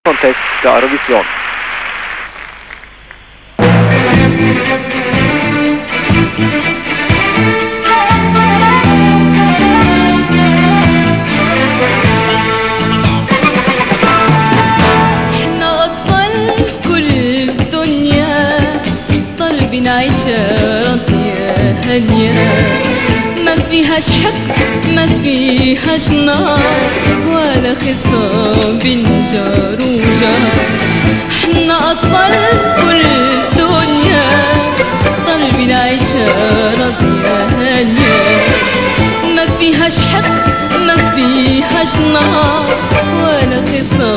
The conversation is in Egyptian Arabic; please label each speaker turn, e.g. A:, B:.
A: Contest der Eurovision.
B: احنا اطفال كل الدنيا طالبين عيشة راضية هانية ما فيهاش حق ما فيهاش نار ولا خصام بين جار وجار احنا اطفال كل الدنيا طالبين عيشة راضية هانية ما فيهاش حق ما فيهاش نار ولا خصام